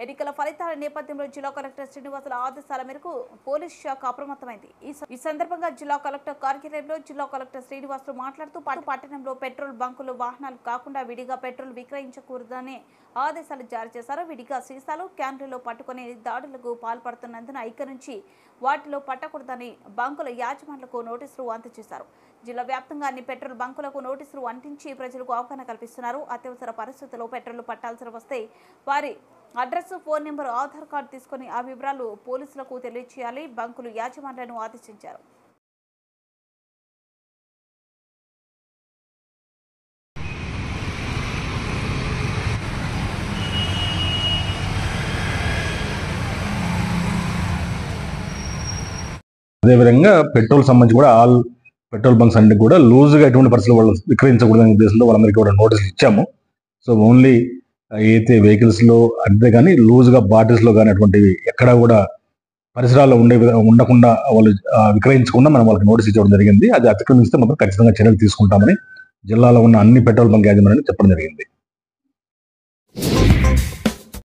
ఎన్నికల ఫలితాల నేపథ్యంలో జిల్లా కలెక్టర్ శ్రీనివాసుల ఆదేశాల మేరకు పోలీస్ శాఖ అప్రమత్తమైంది ఈ స- ఈ సందర్భంగా జిల్లా కలెక్టర్ కార్యాలయంలో జిల్లా కలెక్టర్ శ్రీనివాసులు మాట్లాడుతూ పట్టు పట్టణంలో పెట్రోల్ బంకులు వాహనాలు కాకుండా విడిగా పెట్రోల్ విక్రయించకూడదని ఆదేశాలు జారీ చేశారు విడిగా సీసాలు క్యాన్లలో పట్టుకుని దాడులకు పాల్పడుతున్నందున ఇక నుంచి వాటిలో పట్టకూడదని బంకుల యాజమాన్లకు నోటీసులు అందజేశారు జిల్లా వ్యాప్తంగా అన్ని పెట్రోల్ బంకులకు నోటీసులు అంటించి ప్రజలకు అవగాహన కల్పిస్తున్నారు అత్యవసర పరిస్థితుల్లో పెట్రోల్ పట్టాల్సి వస్తే వారి address phone number Aadhaar card తీసుకొని ఆ వివరాలు పోలీసులకు తెలియచేయాలి బంకులు యాజమాన్లను ఆదేశించారు అదేవిధంగా పెట్రోల్ సంబంధించి కూడా ఆల్ పెట్రోల్ బంక్స్ అన్నిటి కూడా లూజ్గా ఎటువంటి పరిస్థితులు వాళ్ళు విక్రయించకూడదనే ఉద్దేశంతో వాళ్ళందరికీ కూడా నోటీసులు ఇచ్చాము సో ఓన్లీ అయితే వెహికల్స్లో అంతే కానీ లూజ్గా బాటిల్స్లో కానీ అటువంటివి ఎక్కడా కూడా పరిసరాల్లో ఉండే విధ- ఉండకుండా వాళ్ళు ఆ, విక్రయించకుండా మనం వాళ్ళకి నోటీస్ ఇచ్చడం జరిగింది అది అతిక్రమిస్తే మాత్రం ఖచ్చితంగా చర్యలు తీసుకుంటామని జిల్లాలో ఉన్న అన్ని పెట్రోల్ బంక్ యాజమాన్యాన్ని చెప్పడం జరిగింది